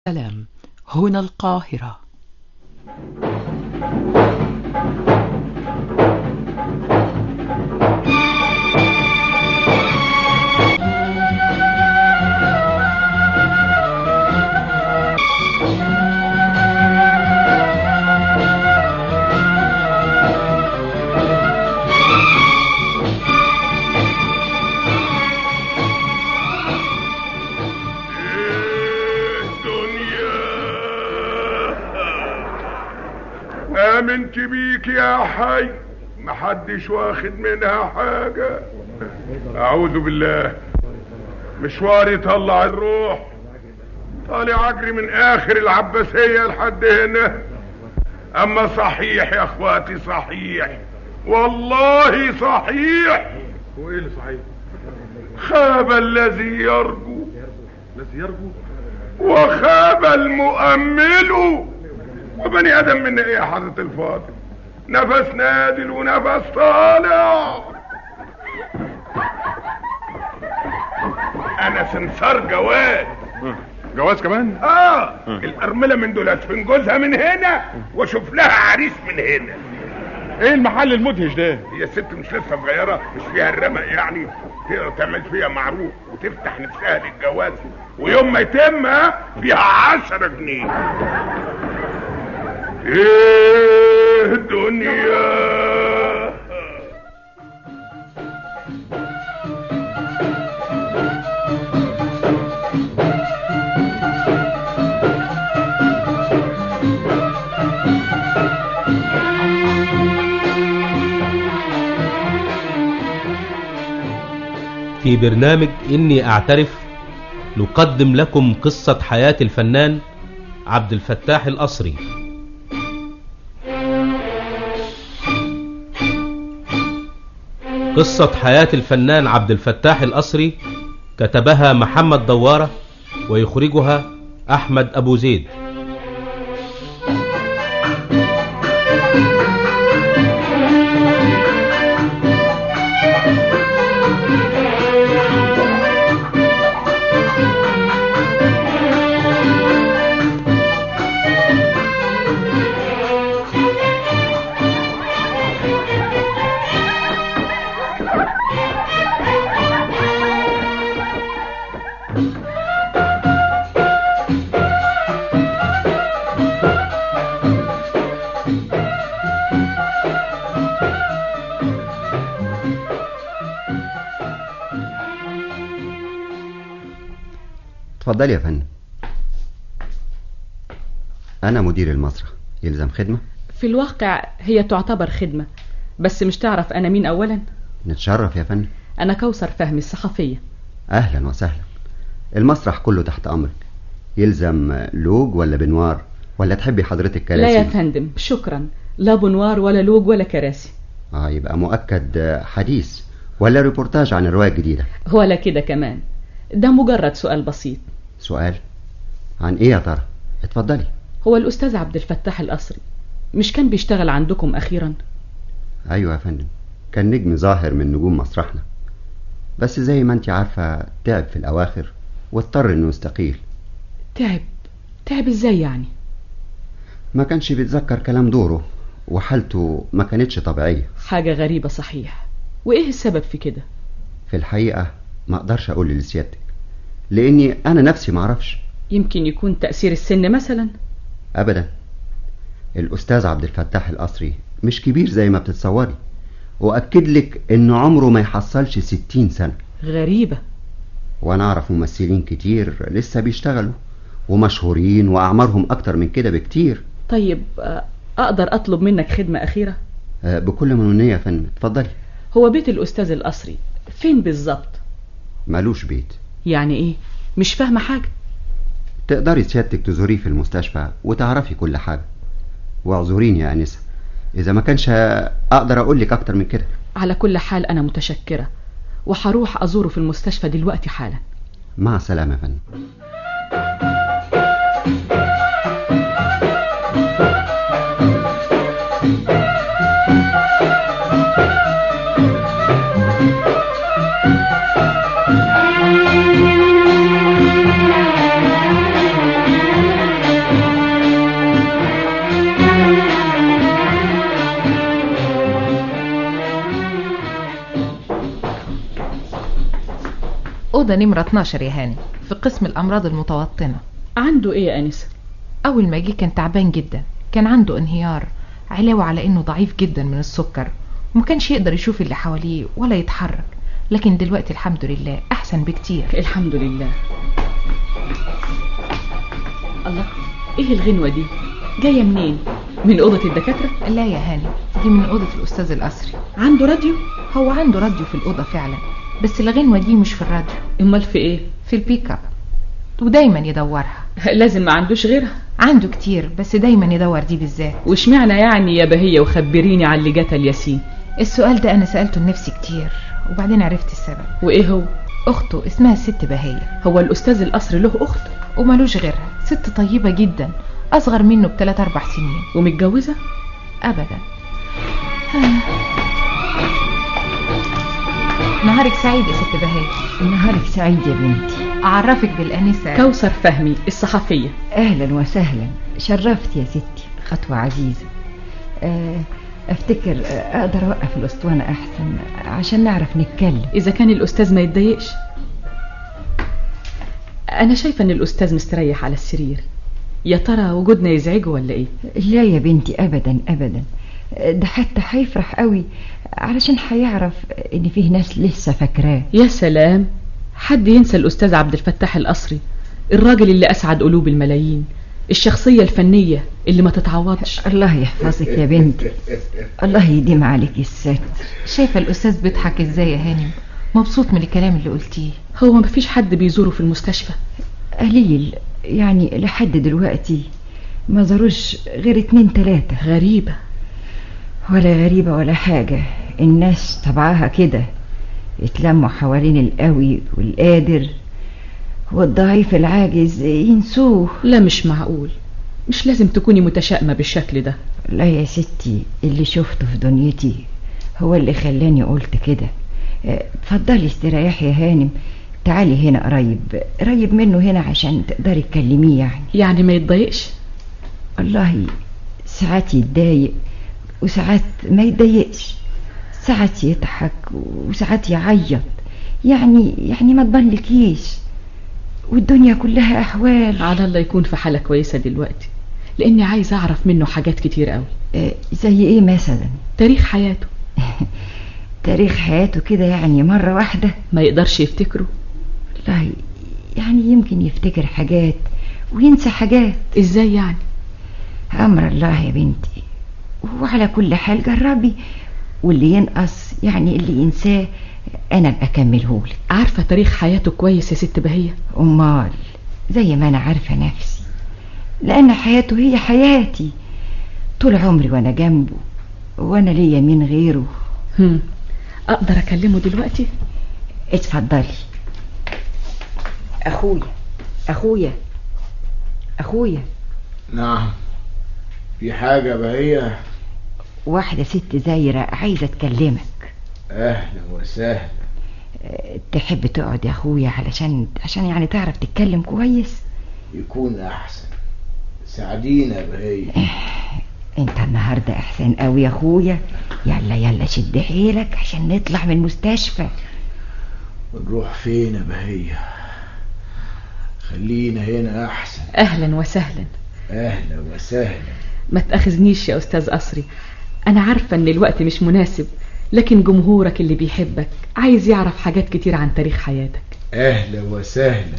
سلام هنا القاهرة آمنت بيك يا حي محدش واخد منها حاجة أعوذ بالله مشواري طلع الروح طالع أجري من آخر العباسية لحد هنا أما صحيح يا أخواتي صحيح والله صحيح هو ايه اللي صحيح؟ خاب الذي يرجو الذي يرجو وخاب المؤمل وبني ادم من ايه يا حضرة الفاضل نفس نادل ونفس طالع انا سمسار جواز جواز كمان؟ اه الارمله من دول ادفن جوزها من هنا واشوف لها عريس من هنا ايه المحل المدهش ده؟ هي الست مش لسه صغيره مش فيها الرمق يعني تقدر تعمل فيها معروف وتفتح نفسها للجواز ويوم ما يتم ها، فيها عشرة جنيه ايه الدنيا في برنامج إني أعترف نقدم لكم قصة حياة الفنان عبد الفتاح الأصري قصة حياة الفنان عبد الفتاح الأصري كتبها محمد دوارة ويخرجها أحمد أبو زيد اتفضلي يا فندم أنا مدير المسرح يلزم خدمة في الواقع هي تعتبر خدمة بس مش تعرف أنا مين أولا نتشرف يا فندم أنا كوثر فهمي الصحفية أهلا وسهلا المسرح كله تحت أمرك يلزم لوج ولا بنوار ولا تحبي حضرتك كراسي لا يا فندم شكرا لا بنوار ولا لوج ولا كراسي اه يبقى مؤكد حديث ولا ريبورتاج عن الرواية الجديدة ولا كده كمان ده مجرد سؤال بسيط سؤال عن ايه يا ترى اتفضلي هو الأستاذ عبد الفتاح الأصري مش كان بيشتغل عندكم أخيرا ايوه يا فندم كان نجم ظاهر من نجوم مسرحنا بس زي ما انت عارفة تعب في الأواخر واضطر انه يستقيل تعب تعب ازاي يعني ما كانش بيتذكر كلام دوره وحالته ما كانتش طبيعية حاجة غريبة صحيح وإيه السبب في كده في الحقيقة ما اقدرش اقول لسيادتك لاني انا نفسي ما اعرفش يمكن يكون تأثير السن مثلا ابدا الاستاذ عبد الفتاح القصري مش كبير زي ما بتتصوري واكد لك انه عمره ما يحصلش ستين سنة غريبة وانا اعرف ممثلين كتير لسه بيشتغلوا ومشهورين واعمارهم اكتر من كده بكتير طيب آه، أقدر أطلب منك خدمة أخيرة آه، بكل منونية يا فندم اتفضلي هو بيت الأستاذ القصري فين بالظبط مالوش بيت يعني إيه مش فاهمة حاجة تقدري سيادتك تزوريه في المستشفى وتعرفي كل حاجة واعذريني يا أنسة إذا ما كانش أقدر أقول لك أكتر من كده على كل حال أنا متشكرة وهروح أزوره في المستشفى دلوقتي حالا مع السلامة يا فندم أوضة نمرة 12 يا هاني في قسم الأمراض المتوطنة عنده ايه يا انسه أول ما جه كان تعبان جدا كان عنده انهيار علاوة على إنه ضعيف جدا من السكر وما كانش يقدر يشوف اللي حواليه ولا يتحرك لكن دلوقتي الحمد لله أحسن بكتير الحمد لله الله ايه الغنوة دي جاية منين من أوضة الدكاترة لا يا هاني دي من أوضة الأستاذ القصري عنده راديو هو عنده راديو في الأوضة فعلا بس الغنوة دي مش في الراديو امال في ايه في البيك اب ودايما يدورها لازم ما عندوش غيرها عنده كتير بس دايما يدور دي بالذات واشمعنى يعني يا بهية وخبريني على اللي جت الياسين السؤال ده أنا سألته لنفسي كتير وبعدين عرفت السبب وايه هو أخته اسمها الست بهية هو الأستاذ القصر له أخت ومالوش غيرها ست طيبة جدا أصغر منه بثلاث أربع سنين ومتجوزة أبدا نهارك سعيد يا ست بهية نهارك سعيد يا بنتي أعرفك بالأنسة كوثر فهمي الصحفية اهلا وسهلا شرفت يا ستي خطوة عزيزة آه، افتكر آه، اقدر اوقف الاسطوانة احسن عشان نعرف نتكلم إذا كان الأستاذ ما يتضايقش أنا شايفة إن الأستاذ مستريح على السرير يا ترى وجودنا يزعجه ولا إيه لا يا بنتي ابدا ابدا آه، ده حتى هيفرح قوي علشان هيعرف ان فيه ناس لسه فاكراه يا سلام حد ينسى الأستاذ عبد الفتاح القصري الراجل اللي أسعد قلوب الملايين الشخصية الفنية اللي ما تتعوضش الله يحفظك يا بنتي الله يديم عليك الستر شايفة الأستاذ بيضحك إزاي يا هانم مبسوط من الكلام اللي قلتيه هو ما فيش حد بيزوره في المستشفى قليل يعني لحد دلوقتي ما زاروش غير اتنين تلاتة غريبة ولا غريبة ولا حاجة الناس طبعها كده يتلموا حوالين القوي والقادر والضعيف العاجز ينسوه لا مش معقول مش لازم تكوني متشائمة بالشكل ده لا يا ستي اللي شفته في دنيتي هو اللي خلاني قلت كده اه، اتفضلي استريحي يا هانم تعالي هنا قريب قريب منه هنا عشان تقدري تكلميه يعني يعني ما يتضايقش والله ساعات يتضايق وساعات ما يتضايقش ساعات يضحك وساعات يعيط يعني يعني ما تبلكيش والدنيا كلها احوال على الله يكون في حالة كويسة دلوقتي لأني عايزة أعرف منه حاجات كتير قوي اه، زي ايه مثلا تاريخ حياته تاريخ حياته كده يعني مرة واحدة ما يقدرش يفتكره والله يعني يمكن يفتكر حاجات وينسى حاجات إزاي يعني أمر الله يا بنتي وعلى كل حال جربي واللي ينقص يعني اللي ينساه أنا أبقى أكملهولك عارفة تاريخ حياته كويس يا ست بهية أمال زي ما أنا عارفة نفسي لأن حياته هي حياتي طول عمري وأنا جنبه وأنا ليا مين غيره هم. أقدر أكلمه دلوقتي اتفضلي أخويا أخويا أخويا نعم في حاجة بهية واحدة ست زايرة عايزة تكلمك أهلا وسهلا أه، تحب تقعد يا أخويا علشان عشان يعني تعرف تتكلم كويس يكون أحسن ساعدينا بهية انت النهاردة احسن قوي يا اخويا يلا يلا شد حيلك عشان نطلع من المستشفى ونروح فين يا بهية خلينا هنا أحسن أهلا وسهلا أهلا وسهلا ما تأخذنيش يا أستاذ قصري أنا عارفة إن الوقت مش مناسب لكن جمهورك اللي بيحبك عايز يعرف حاجات كتير عن تاريخ حياتك أهلا وسهلا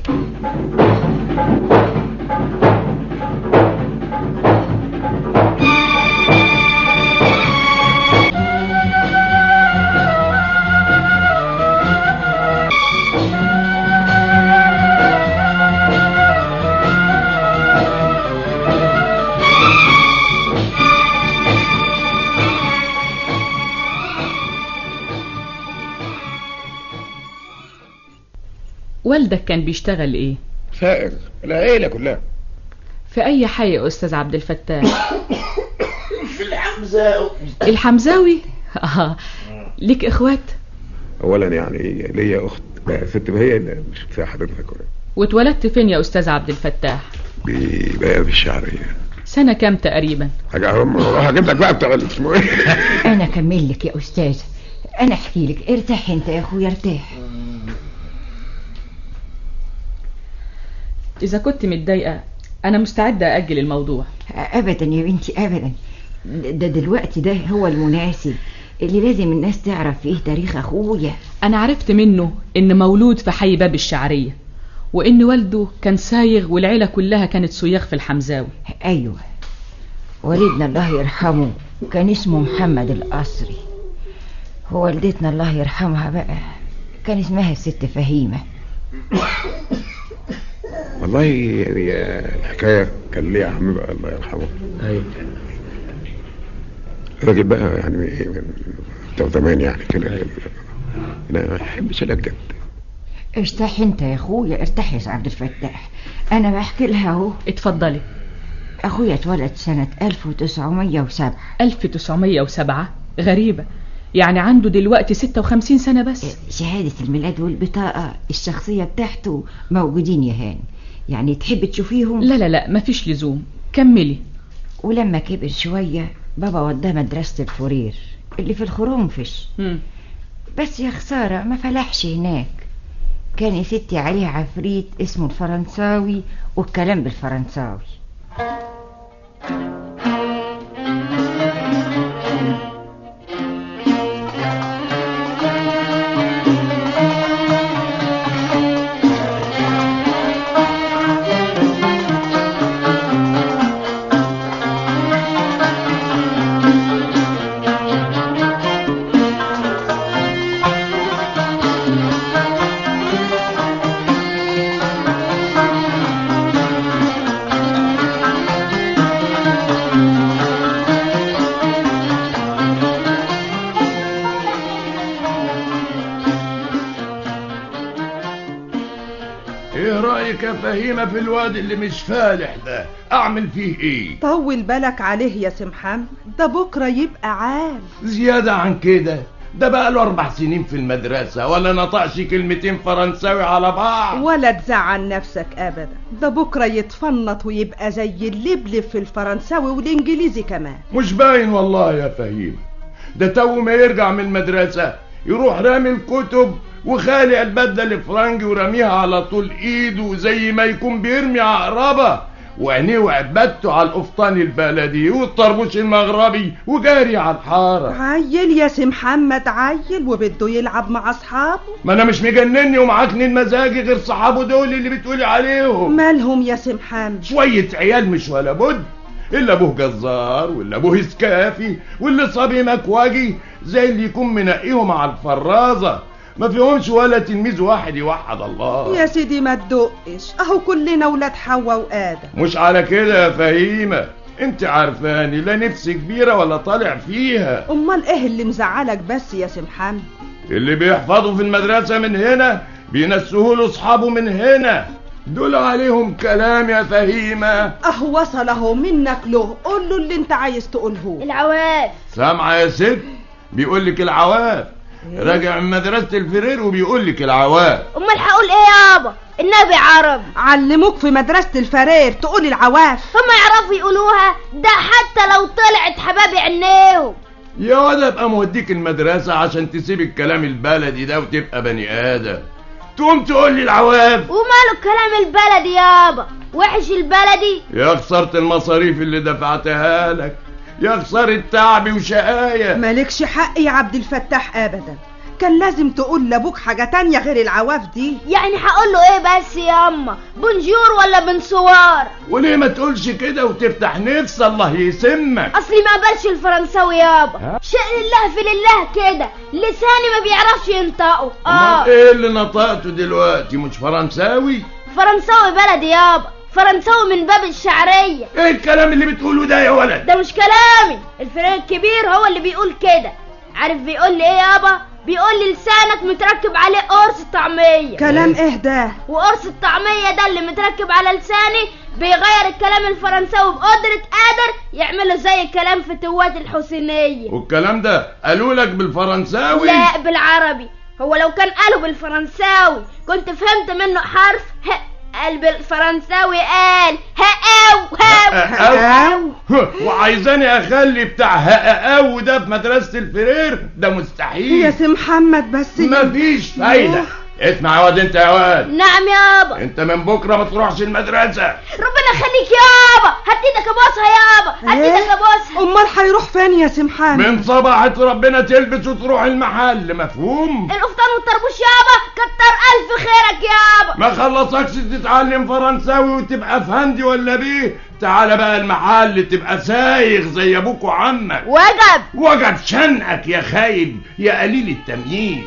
والدك كان بيشتغل إيه سائر العيلة كلها في أي حي يا أستاذ عبد الفتاح في الحمزة الحمزاوي آه. ليك إخوات اولا يعني ليا اخت بقى ست بهية اللي مش فيها حضرتك ولا واتولدت فين يا أستاذ عبد الفتاح بقى في الشعرية سنة كام تقريبا حاجة هم هجيب لك بقى بتاع اسمه ايه انا اكمل لك يا استاذ انا احكي لك ارتاح انت يا اخويا ارتاح إذا كنت متضايقة أنا مستعدة أأجل الموضوع ابدا يا بنتي ابدا ده دلوقتي ده هو المناسب اللي لازم الناس تعرف فيه تاريخ اخويا أنا عرفت منه إن مولود في حي باب الشعرية وإن والده كان سايغ والعيلة كلها كانت سياخ في الحمزاوي ايوه والدنا الله يرحمه كان اسمه محمد القصري ووالدتنا الله يرحمها بقى كان اسمها الست فهيمه والله يعني الحكايه كان ليه عم بقى الله يرحمه ايوه راجل بقى يعني ايه من بتوع زمان يعني كده انا ما بحبش الجد ارتاح انت يا اخويا ارتاح يا سي عبد الفتاح انا بحكي لها اهو اتفضلي اخويا اتولد سنه 1907 1907 غريبة يعني عنده دلوقتي 56 سنة بس شهاده الميلاد والبطاقه الشخصيه بتاعته موجودين يا هاني يعني تحب تشوفيهم لا لا لا مفيش لزوم كملي ولما كبر شويه بابا وداه مدرسه الفورير اللي في الخرنفش مم. بس يا خسارة ما فلحش هناك كان يا ستي عليه عفريت اسمه الفرنساوي والكلام بالفرنساوي ايه رايك يا فهيمه في الواد اللي مش فالح ده اعمل فيه ايه طول بالك عليه يا سمحان ده بكرة يبقى عال زياده عن كده ده بقى له اربع سنين في المدرسه ولا نطقش كلمتين فرنساوي على بعض ولا تزعل نفسك ابدا ده بكرة يتفنط ويبقى زي اللبلب في الفرنساوي والانجليزي كمان مش باين والله يا فهيمه ده تو ما يرجع من المدرسه يروح رامي الكتب وخالع البدله الفرنجي وراميها على طول ايده زي ما يكون بيرمي عقربه وعينيه وعبادته على القفطان البلدي والطربوش المغربي وجاري على الحاره عيل يا سي محمد عيل وبده يلعب مع اصحابه ما انا مش مجنني ومعكنن مزاجي غير صحابه دول اللي بتقولي عليهم مالهم يا سي محمد شوية عيال مش ولا بد إلا أبوه جزار ولا أبوه اسكافي واللي صبي مكواجي زي اللي يكون منقيهم على الفرازة ما فيهمش ولا تلميذ واحد يوحد الله يا سيدي ما تدقش اهو كلنا ولاد حواء وادم مش على كده يا فهيمة انت عارفاني لا نفسي كبيرة ولا طالع فيها امال ايه اللي مزعلك بس يا سي محمد اللي بيحفظوا في المدرسة من هنا بينسوه له اصحابه من هنا دول عليهم كلام يا فهيمة اهو وصل اهو منك له قول له اللي انت عايز تقوله العواف سامعة يا ست بيقول لك العواف راجع من مدرسة الفرير وبيقول لك العواف امال هقول ايه يابا النبي عربي علموك في مدرسة الفرير تقول العواف هم يعرفوا يقولوها ده حتى لو طلعت حبابي عينيهم يا واد ابقى موديك المدرسة عشان تسيب الكلام البلدي ده وتبقى بني آدم تقوم تقول لي العواف وماله الكلام البلدي يابا وحش البلدي يا خسارة المصاريف اللي دفعتها لك يا خسارة تعبي وشقايا مالكش حق يا عبد الفتاح ابدا كان لازم تقول لابوك حاجة تانية غير العواف دي يعني هقول له ايه بس يا اما بونجور ولا بنسوار وليه ما تقولش كده وتفتح نفس الله يسمك اصلي ما قبلش الفرنساوي يابا شأن الله في لله كده لساني ما بيعرفش ينطقه امال ايه اللي نطقته دلوقتي مش فرنساوي فرنساوي بلدي يابا فرنساوي من باب الشعرية ايه الكلام اللي بتقوله ده يا ولد ده مش كلامي الفريق الكبير هو اللي بيقول كده عارف بيقول لي ايه يابا بيقول لي لسانك متركب عليه قرص الطعمية كلام ايه ده وقرص الطعمية ده اللي متركب على لساني بيغير الكلام الفرنساوي بقدرة قادر يعمله زي الكلام في توات الحسينية والكلام ده قالوا لك بالفرنساوي لا بالعربي هو لو كان قاله بالفرنساوي كنت فهمت منه حرف ه قال بالفرنساوي قال هاو هاو هاو وعايزاني اخلي بتاع هاو ده في مدرسة الفرير ده مستحيل يا سي محمد بس مفيش فايدة اسمع يا واد انت يا واد نعم يابا انت من بكره ما تروحش المدرسه ربنا يخليك يابا هديتك ابوسها يابا هديتك ابوسها امال هيروح فين يا سمحان من صباحة ربنا تلبس وتروح المحل مفهوم القفطان والطربوش يابا كتر الف خيرك يابا ما خلصكش تتعلم فرنساوي وتبقى فهندي ولا بيه تعال بقى المحل تبقى سايغ زي ابوك وعمك وجب وجب شنقك يا خايب يا قليل التمييز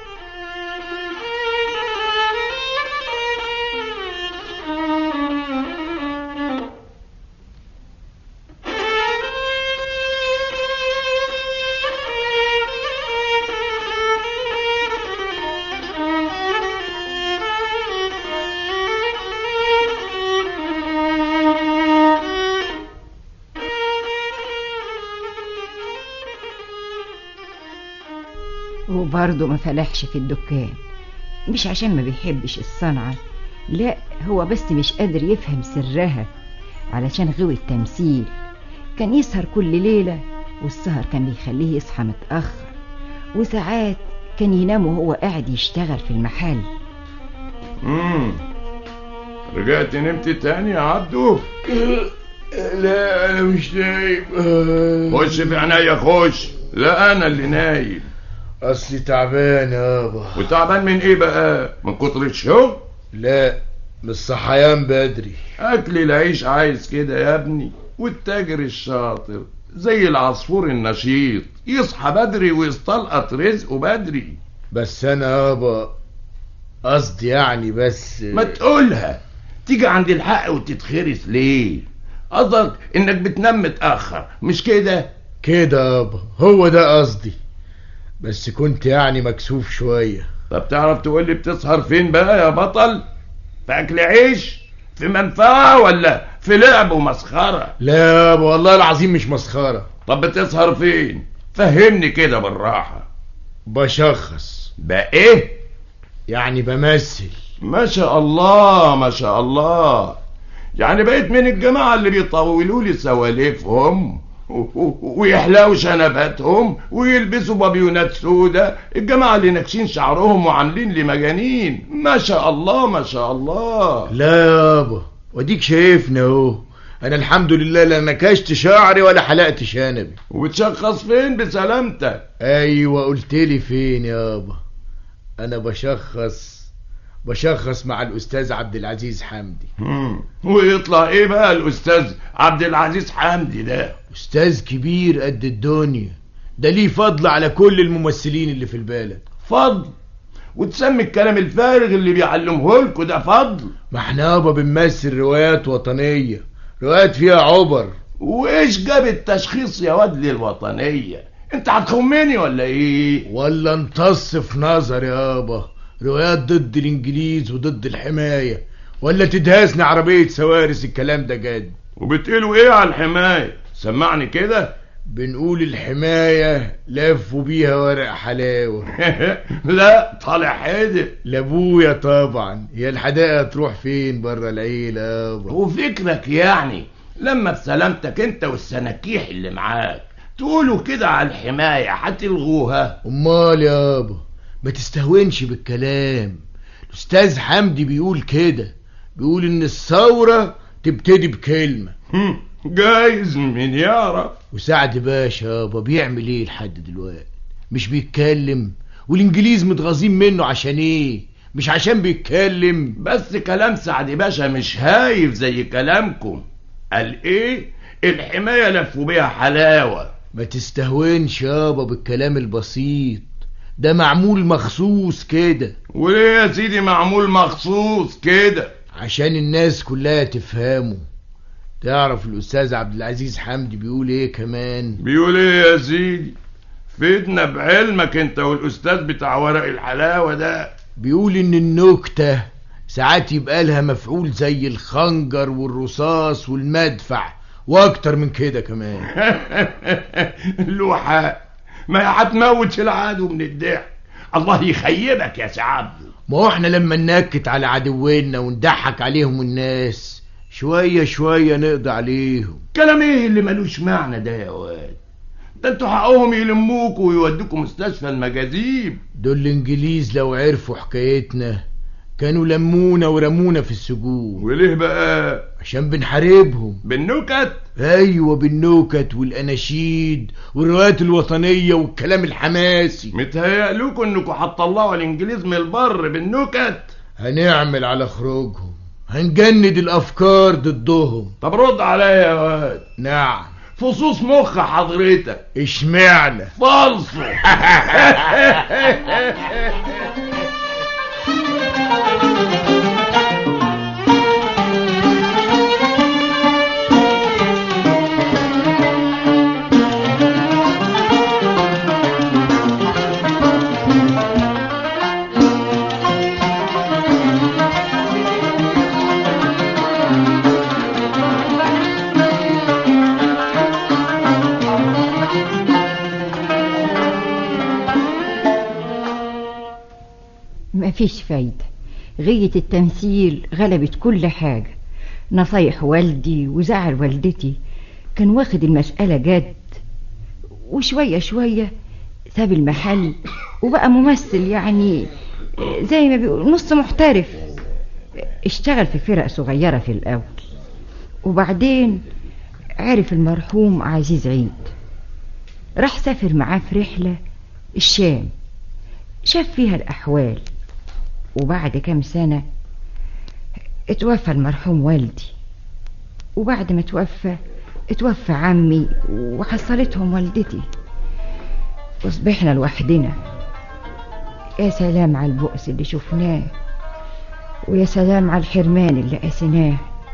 وبرضه ما فلحش في الدكان مش عشان ما بيحبش الصنعة لا هو بس مش قادر يفهم سرها علشان غوي التمثيل كان يسهر كل ليلة والسهر كان بيخليه يصحى متأخر وساعات كان ينام وهو قاعد يشتغل في المحل امم رجعت نمت تاني يا عبدو لا انا مش نايم خش في عينيا خش لا انا اللي نايم اصلي تعبان يابا وتعبان من ايه بقى من كتر الشغل لا من الصحيان بدري اكل العيش عايز كده يا ابني والتاجر الشاطر زي العصفور النشيط يصحى بدري ويستلقط رزقه بدري بس انا يابا قصدي يعني بس ما تقولها تيجي عند الحق وتتخرس ليه قصدك انك بتنام متاخر مش كده كده يابا هو ده قصدي بس كنت يعني مكسوف شوية طب تعرف تقول لي بتسهر فين بقى يا بطل في اكل عيش في منفعة ولا في لعب ومسخرة لا يابا والله العظيم مش مسخرة طب بتسهر فين فهمني كده بالراحة بشخص بقى ايه يعني بمثل ما شاء الله ما شاء الله يعني بقيت من الجماعة اللي بيطولوا لي سواليفهم ويحلقوا شنباتهم ويلبسوا بابيونات سودة الجماعة اللي ناكشين شعرهم وعاملين لي مجانين ما شاء الله ما شاء الله لا يابا وديك شايفنا اهو انا الحمد لله لا نكشت شعري ولا حلقت شنبي وبتشخص فين بسلامتك ايوه قلت لي فين يابا انا بشخص بشخص مع الاستاذ عبد العزيز حمدي مم. ويطلع ايه بقى الاستاذ عبد العزيز حمدي ده استاذ كبير قد الدنيا ده ليه فضل على كل الممثلين اللي في البلد فضل وتسمي الكلام الفارغ اللي بيعلمه لكم ده فضل ما احنا يابا بنمثل روايات وطنية روايات فيها عبر وايش جاب التشخيص يا واد للوطنية انت هتخمني ولا ايه ولا انتص في نظر يابا روايات ضد الانجليز وضد الحماية ولا تدهسني عربية سوارس الكلام ده جد وبتقولوا ايه على الحماية سمعني كده بنقول الحماية لفوا بيها ورق حلاوة لا طالع حدق لابويا طبعا هي الحدائق تروح فين بره العيلة يابا وفكرك يعني لما بسلامتك انت والسناكيح اللي معاك تقولوا كده على الحماية هتلغوها امال يابا ما تستهونش بالكلام الاستاذ حمدي بيقول كده بيقول ان الثورة تبتدي بكلمة جايز مين يعرف وسعد باشا يابا بيعمل ايه لحد دلوقتي مش بيتكلم والانجليز متغاظين منه عشان ايه مش عشان بيتكلم بس كلام سعد باشا مش هايف زي كلامكم قال ايه الحماية لفوا بيها حلاوة ما تستهونش يابا بالكلام البسيط ده معمول مخصوص كده وليه يا سيدي معمول مخصوص كده عشان الناس كلها تفهمه تعرف الاستاذ عبد العزيز حمدي بيقول ايه كمان بيقول ايه يا سيدي فيدنا بعلمك انت والاستاذ بتاع ورق الحلاوة ده بيقول ان النكتة ساعات يبقى لها مفعول زي الخنجر والرصاص والمدفع واكتر من كده كمان له حق ما هتموت العدو من الضحك الله يخيبك يا سعد ما هو احنا لما ننكت على عدونا ونضحك عليهم الناس شوية شوية نقضي عليهم كلام ايه اللي ملوش معنى ده يا واد ده انتوا حقهم يلموكوا ويودوكوا مستشفى المجاذيب دول الانجليز لو عرفوا حكايتنا كانوا لمونا ورمونا في السجون وليه بقى عشان بنحاربهم بالنكت ايوه بالنكت والاناشيد والروايات الوطنيه والكلام الحماسي متهيألكوا انكم هتطلعوا الانجليز من البر بالنكت هنعمل على خروجهم هنجند الافكار ضدهم طب رد عليا يا واد نعم فصوص مخ حضرتك اشمعنى فالصو مفيش فايدة غية التمثيل غلبت كل حاجة نصايح والدي وزعل والدتي كان واخد المسألة جد وشوية شوية ساب المحل وبقى ممثل يعني زي ما بيقول نص محترف اشتغل في فرق صغيرة في الأول وبعدين عرف المرحوم عزيز عيد راح سافر معاه في رحلة الشام شاف فيها الأحوال وبعد كام سنة اتوفى المرحوم والدي وبعد ما توفى اتوفى عمي وحصلتهم والدتي وصبحنا لوحدنا يا سلام على البؤس اللي شفناه ويا سلام على الحرمان اللي قاسيناه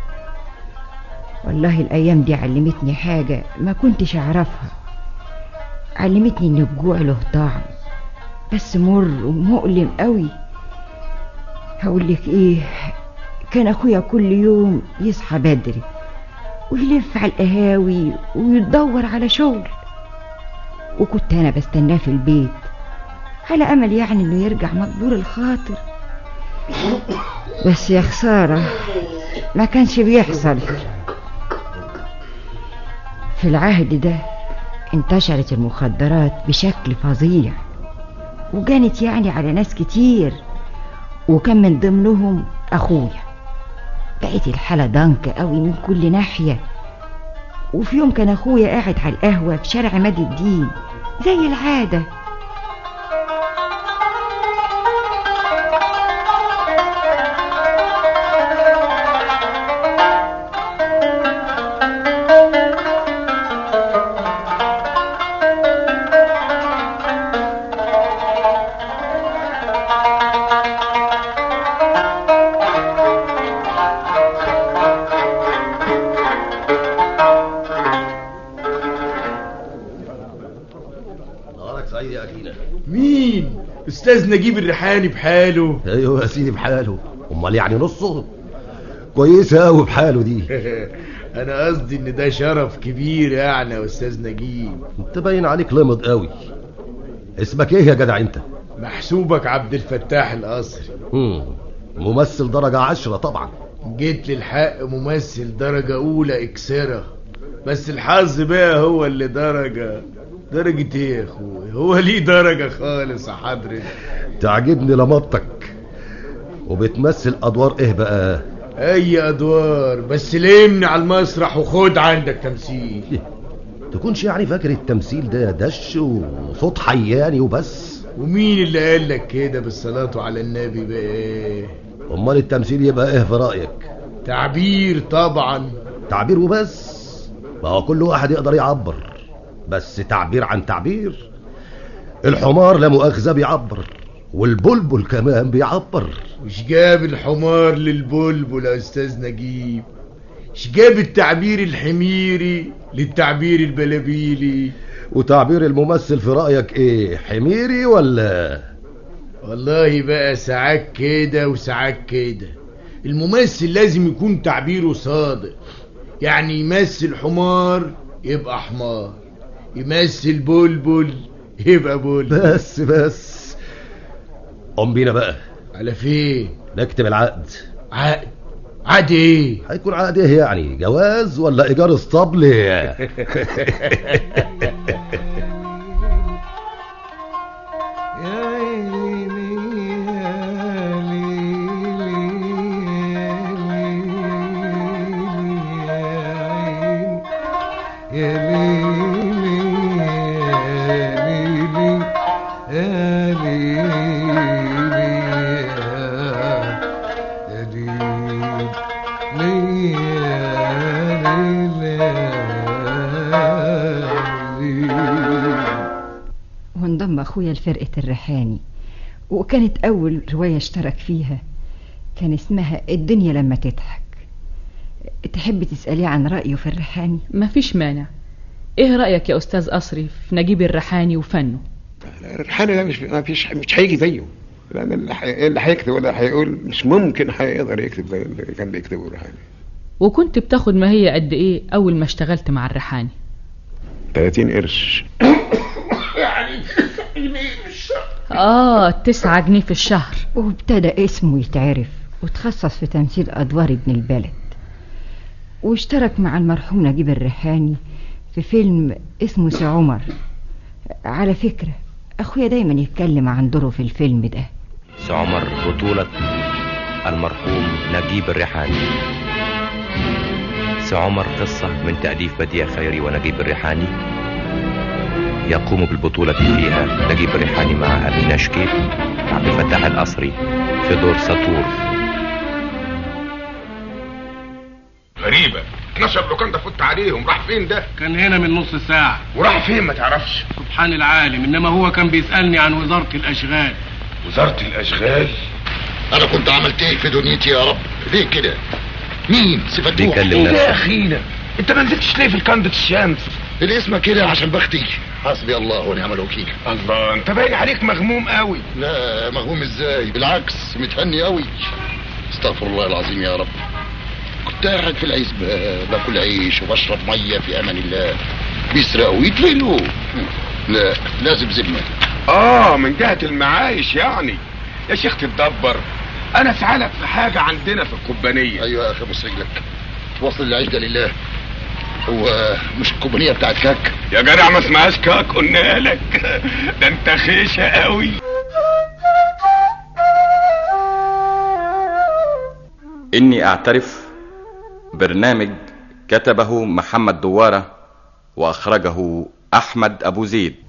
والله الأيام دي علمتني حاجة ما كنتش أعرفها علمتني إن الجوع له طعم بس مر ومؤلم قوي هقولك ايه كان اخويا كل يوم يصحى بدري ويلف على القهاوي ويدور على شغل وكنت انا بستناه في البيت على امل يعني انه يرجع مقبول الخاطر بس يا خسارة ما كانش بيحصل في العهد ده انتشرت المخدرات بشكل فظيع وجانت يعني على ناس كتير وكان من ضمنهم اخويا بقت الحالة ضنك قوي من كل ناحية وفي يوم كان اخويا قاعد على القهوة في شارع عماد الدين زي العادة نهارك سعيد يا أخينا مين استاذ نجيب الريحاني بحاله ايوه يا سيدي بحاله امال يعني نصه كويسه قوي بحاله دي انا قصدي ان ده شرف كبير يعني يا استاذ نجيب انت باين عليك لمض قوي اسمك ايه يا جدع انت محسوبك عبد الفتاح القصري مم. ممثل درجة عشرة طبعا جيت للحق ممثل درجة أولى إكسرة بس الحظ بقى هو اللي درجة درجة ايه يا اخوي هو ليه درجة خالص يا حضرتك تعجبني لمطك وبتمثل ادوار ايه بقى اي ادوار بس لمني على المسرح وخد عندك تمثيل تكونش يعني فاكر التمثيل ده دش وصوت حياني وبس ومين اللي قال لك كده بالصلاة على النبي بقى امال التمثيل يبقى ايه في رايك تعبير طبعا تعبير وبس ما هو كل واحد يقدر يعبر بس تعبير عن تعبير الحمار لا مؤاخذة بيعبر والبلبل كمان بيعبر مش جاب الحمار للبلبل يا استاذ نجيب مش جاب التعبير الحميري للتعبير البلابيلي وتعبير الممثل في رأيك ايه حميري ولا والله بقى ساعات كده وساعات كده الممثل لازم يكون تعبيره صادق يعني يمثل حمار يبقى حمار يمثل بلبل يبقى بلبل بس بس قوم بينا بقى على فين نكتب العقد عقد عقد ايه هيكون عقد ايه يعني جواز ولا ايجار اسطبل وانضم أخويا لفرقة الريحاني وكانت أول رواية اشترك فيها كان اسمها الدنيا لما تضحك تحب تسأليه عن رأيه في الريحاني مفيش مانع ايه رأيك يا أستاذ أصري في نجيب الريحاني وفنه الريحاني ده مش ما فيش مش هيجي زيه لان اللي حي- اللي هيكتب ولا هيقول مش ممكن هيقدر يكتب زي اللي كان بيكتبه الريحاني وكنت بتاخد ما هي قد ايه أول ما اشتغلت مع الريحاني 30 قرش يعني آه تسعة جنيه في الشهر وابتدى اسمه يتعرف وتخصص في تمثيل أدوار ابن البلد واشترك مع المرحوم نجيب الريحاني في فيلم اسمه سي عمر على فكرة أخويا دايما يتكلم عن دوره في الفيلم ده سي عمر بطولة المرحوم نجيب الريحاني سي عمر قصة من تأليف بديع خيري ونجيب الريحاني يقوم بالبطولة فيها نجيب الريحاني مع أمينة شكيب عبد الفتاح القصري في دور سطور غريبة 12 لوكان ده فت عليهم راح فين ده كان هنا من نص ساعة وراح فين ما تعرفش سبحان العالم انما هو كان بيسألني عن وزارة الاشغال وزارة الاشغال انا كنت عملت ايه في دنيتي يا رب ليه كده مين سفتوح بيكلم يا نفسه اخينا انت ما نزلتش ليه في الكندة الشمس الاسم كده عشان بختي حسبي الله ونعم الوكيل الله انت باين عليك مغموم قوي لا مغموم ازاي بالعكس متهني قوي استغفر الله العظيم يا رب كنت قاعد في العزبة باكل عيش وبشرب مية في امان الله بيسرقوا ويدفنوا لا لازم ذمة اه من جهة المعايش يعني يا شيخ تتدبر انا اسعالك في حاجة عندنا في القبانية ايوه يا اخي بص رجلك وصل العيش ده لله هو مش الكوبانية بتاعت كاك يا جدع ما اسمهاش كاك قلنا لك ده انت خيشة قوي إني أعترف برنامج كتبه محمد دوارة وأخرجه أحمد أبو زيد